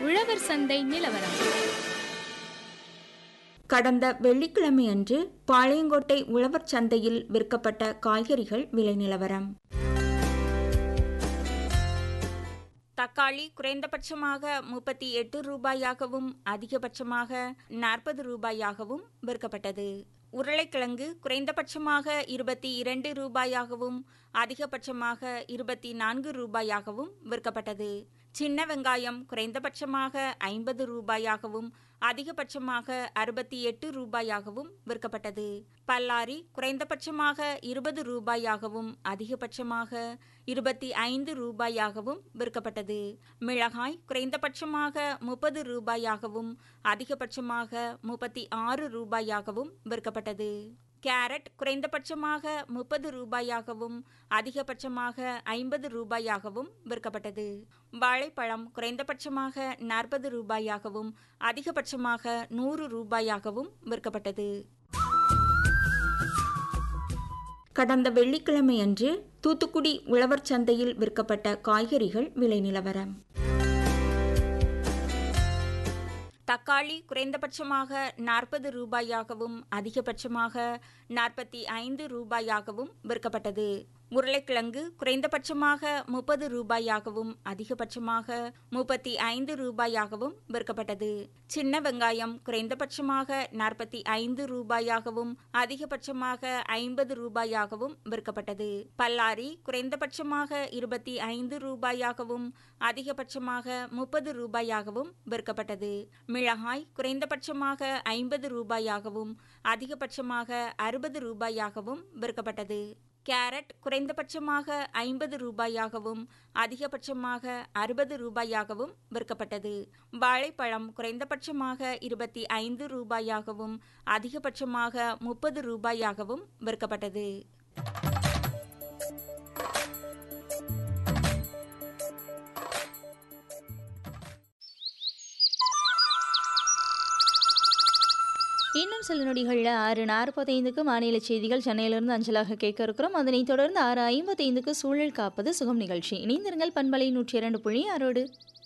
உழவர் சந்தை நிலவரம் கடந்த வெள்ளிக்கிழமையன்று பாளையங்கோட்டை உழவர் சந்தையில் விற்கப்பட்ட காய்கறிகள் விலை நிலவரம் தக்காளி குறைந்தபட்சமாக முப்பத்தி எட்டு ரூபாயாகவும் அதிகபட்சமாக நாற்பது ரூபாயாகவும் விற்கப்பட்டது உருளைக்கிழங்கு குறைந்தபட்சமாக இருபத்தி இரண்டு ரூபாயாகவும் அதிகபட்சமாக இருபத்தி நான்கு ரூபாயாகவும் விற்கப்பட்டது சின்ன வெங்காயம் குறைந்தபட்சமாக ஐம்பது ரூபாயாகவும் அதிகபட்சமாக அறுபத்தி எட்டு ரூபாயாகவும் விற்கப்பட்டது பல்லாரி குறைந்தபட்சமாக இருபது ரூபாயாகவும் அதிகபட்சமாக இருபத்தி ஐந்து ரூபாயாகவும் விற்கப்பட்டது மிளகாய் குறைந்தபட்சமாக முப்பது ரூபாயாகவும் அதிகபட்சமாக முப்பத்தி ஆறு ரூபாயாகவும் விற்கப்பட்டது கேரட் குறைந்தபட்சமாக முப்பது ரூபாயாகவும் அதிகபட்சமாக ஐம்பது ரூபாயாகவும் விற்கப்பட்டது வாழைப்பழம் குறைந்தபட்சமாக நாற்பது ரூபாயாகவும் அதிகபட்சமாக நூறு ரூபாயாகவும் விற்கப்பட்டது கடந்த வெள்ளிக்கிழமையன்று தூத்துக்குடி உழவர் சந்தையில் விற்கப்பட்ட காய்கறிகள் விலை நிலவரம் தக்காளி குறைந்தபட்சமாக நாற்பது ரூபாயாகவும் அதிகபட்சமாக நாற்பத்தி ஐந்து ரூபாயாகவும் விற்கப்பட்டது உருளைக்கிழங்கு குறைந்தபட்சமாக முப்பது ரூபாயாகவும் அதிகபட்சமாக முப்பத்தி ஐந்து ரூபாயாகவும் விற்கப்பட்டது சின்ன வெங்காயம் குறைந்தபட்சமாக நாற்பத்தி ஐந்து ரூபாயாகவும் அதிகபட்சமாக ஐம்பது ரூபாயாகவும் விற்கப்பட்டது பல்லாரி குறைந்தபட்சமாக இருபத்தி ஐந்து ரூபாயாகவும் அதிகபட்சமாக முப்பது ரூபாயாகவும் விற்கப்பட்டது மிளகாய் குறைந்தபட்சமாக ஐம்பது ரூபாயாகவும் அதிகபட்சமாக அறுபது ரூபாயாகவும் விற்கப்பட்டது கேரட் குறைந்தபட்சமாக ஐம்பது ரூபாயாகவும் அதிகபட்சமாக அறுபது ரூபாயாகவும் விற்கப்பட்டது வாழைப்பழம் குறைந்தபட்சமாக இருபத்தி ஐந்து ரூபாயாகவும் அதிகபட்சமாக முப்பது ரூபாயாகவும் விற்கப்பட்டது இன்னும் சில நொடிகளில் ஆறு நாற்பத்தைந்துக்கு மாநில செய்திகள் சென்னையிலிருந்து அஞ்சலாக கேட்க இருக்கிறோம் அதனைத் தொடர்ந்து ஆறு ஐம்பத்தைந்துக்கு சூழல் காப்பது சுகம் நிகழ்ச்சி இணைந்திருங்கள் பண்பலை நூற்றி இரண்டு புள்ளி ஆறோடு